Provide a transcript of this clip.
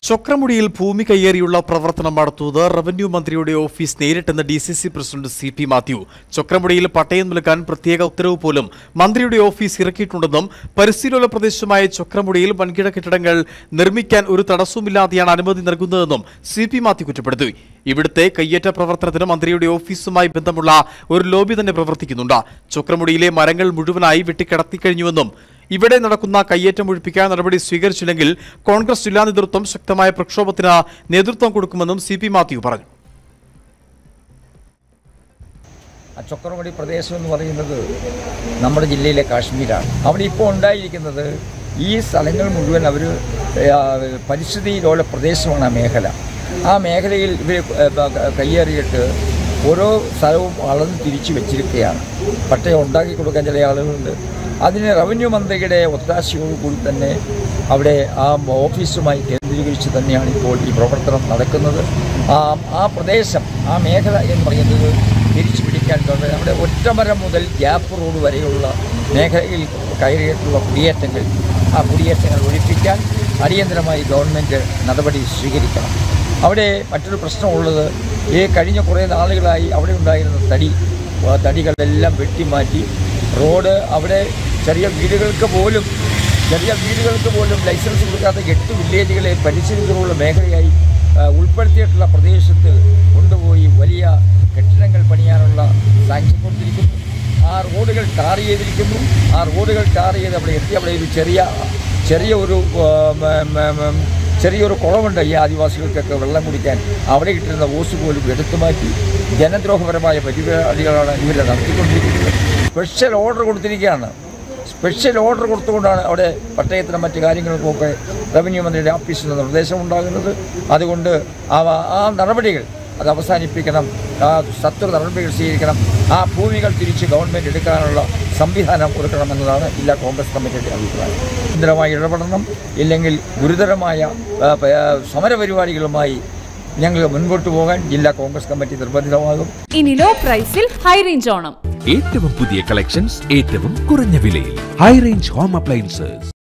ചൊക്രമുടിയിൽ ഭൂമി കയ്യേറിയുള്ള പ്രവർത്തനം നടത്തുന്നത് റവന്യൂ മന്ത്രിയുടെ ഓഫീസ് നേരിട്ടെന്ന് D C C president C P Mathew ചൊക്രമുടിയിൽ പട്ടയം നൽകാൻ പ്രത്യേക ഉത്തരവ് പോലും മന്ത്രിയുടെ ഓഫീസ് ഇറക്കിയിട്ടുണ്ടെന്നും പരിസ്ഥിതിലോല പ്രദേശമായ ചൊക്രമുടിയിൽ വൻകിട കെട്ടിടങ്ങൾ നിർമ്മിക്കാൻ ഒരു തടസ്സവുമില്ലാതെയാണ് അനുമതി നൽകുന്നതെന്നും സി പി മാത്യു കുറ്റപ്പെടുത്തി ഇവിടുത്തെ കയ്യേറ്റ പ്രവർത്തനത്തിന് മന്ത്രിയുടെ ഓഫീസുമായി ബന്ധമുള്ള ഒരു ലോബി തന്നെ പ്രവർത്തിക്കുന്നുണ്ട് ചൊക്രമുടിയിലെ മരങ്ങൾ മുഴുവനായി വെട്ടിക്കടത്തിക്കഴിഞ്ഞുവെന്നും ഇവിടെ നടക്കുന്ന കയ്യേറ്റം ഒഴിപ്പിക്കാൻ നടപടി സ്വീകരിച്ചില്ലെങ്കിൽ കോൺഗ്രസ് ജില്ലാ നേതൃത്വം ശക്തമായ പ്രക്ഷോഭത്തിന് നേതൃത്വം കൊടുക്കുമെന്നും സി പി മാത്യു പറഞ്ഞു ആ ചൊക്രമുടി പ്രദേശം എന്ന് പറയുന്നത് നമ്മുടെ ജില്ലയിലെ കാശ്മീരാണ് അവിടെ ഇപ്പോൾ ഉണ്ടായിരിക്കുന്നത് ഈ സ്ഥലങ്ങൾ മുഴുവൻ അവർ പരിസ്ഥിതി ലോല പ്രദേശമാണ് ആ മേഖല ആ മേഖലയിൽ ഇവർ കയ്യേറിയിട്ട് ഓരോ സ്ഥലവും അളന്ന് തിരിച്ചു വെച്ചിരിക്കുകയാണ് പട്ടയം ഉണ്ടാക്കി കൊടുക്കാൻ ചില ആളുകളുണ്ട് അതിന് റവന്യൂ മന്ത്രിയുടെ ഒത്താശയോടുകൂടി തന്നെ അവിടെ ആ ഓഫീസുമായി കേന്ദ്രീകരിച്ച് തന്നെയാണ് ഇപ്പോൾ ഈ പ്രവർത്തനം നടക്കുന്നത് ആ ആ പ്രദേശം ആ മേഖല എന്ന് പറയുന്നത് തിരിച്ചു പിടിക്കാൻ ഗവൺമെൻറ് നമ്മുടെ ഒറ്റമരം മുതൽ ഗ്യാപ്പ് റോഡ് വരെയുള്ള മേഖലയിൽ കയറിയിട്ടുള്ള കുടിയേറ്റങ്ങൾ ആ കുടിയേറ്റങ്ങൾ ഒഴിപ്പിക്കാൻ അടിയന്തരമായി ഗവൺമെൻറ് നടപടി സ്വീകരിക്കണം അവിടെ മറ്റൊരു പ്രശ്നമുള്ളത് ഈ കഴിഞ്ഞ കുറേ നാളുകളായി അവിടെ ഉണ്ടായിരുന്ന തടി ആ തടികളെല്ലാം വെട്ടിമാറ്റി റോഡ് അവിടെ ചെറിയ വീടുകൾക്ക് പോലും ചെറിയ വീടുകൾക്ക് പോലും ലൈസൻസ് കൊടുക്കാത്ത എട്ട് വില്ലേജുകളെ പരിസ്ഥിതികളുള്ള മേഖലയായി ആ, ഉൾപ്പെടുത്തിയിട്ടുള്ള പ്രദേശത്ത് കൊണ്ടുപോയി വലിയ കെട്ടിടങ്ങൾ പണിയാനുള്ള സാങ്ഷൻ കൊടുത്തിരിക്കുന്നു ആ റോഡുകൾ ടാർ ചെയ്തിരിക്കുന്നു ആ റോഡുകൾ ടാർ ചെയ്ത് അവിടെ എത്തി അവിടെ ഒരു ചെറിയ ചെറിയ ഒരു ആ, മ- മ- മ- ചെറിയൊരു കുളമുണ്ട് ഈ ആദിവാസികൾക്കൊക്കെ വെള്ളം കുടിക്കാൻ അവിടെ ഇട്ടിരുന്ന ഓസ് പോലും എടുത്തു മാറ്റി ജനദ്രോഹപരമായ പരിപാടികളാണ് ഇവരെ നടത്തിക്കൊണ്ടിരിക്കുന്നത് സ്പെഷ്യൽ ഓർഡർ കൊടുത്തിരിക്കുകയാണ് സ്പെഷ്യൽ ഓർഡർ കൊടുത്തുകൊണ്ടാണ് അവിടെ പട്ടയത്തിനും മറ്റു കാര്യങ്ങൾക്കുമൊക്കെ റവന്യൂ മന്ത്രിയുടെ ഓഫീസിൽ നിന്ന് നിർദ്ദേശം ഉണ്ടാകുന്നത് അതുകൊണ്ട് ആ ആ നടപടികൾ അത് അവസാനിപ്പിക്കണം ആ സത്വ നടപടികൾ സ്വീകരിക്കണം ആ ഭൂമികൾ തിരിച്ച് ഗവൺമെൻറ് എടുക്കാനുള്ള സംവിധാനം ഒരുക്കണമെന്നതാണ് ജില്ലാ കോൺഗ്രസ് കമ്മിറ്റിയുടെ അഭിപ്രായം ഗുരുതരമായി ഇടപെടണം ഇല്ലെങ്കിൽ ഗുരുതരമായ ആ, പ- ആ, സമരപരിപാടികളുമായി ഞങ്ങൾ മുൻപോട്ട് പോകാൻ ജില്ലാ കോൺഗ്രസ് കമ്മിറ്റി നിർബന്ധിതമാകും ഇനി ലോ പ്രൈസിൽ ഹൈ റേഞ്ച് ഓണം ഏറ്റവും പുതിയ കളക്ഷൻസ് ഏറ്റവും കുറഞ്ഞ വിലയിൽ ഹൈ റേഞ്ച് ഹോം അപ്ലയൻസസ്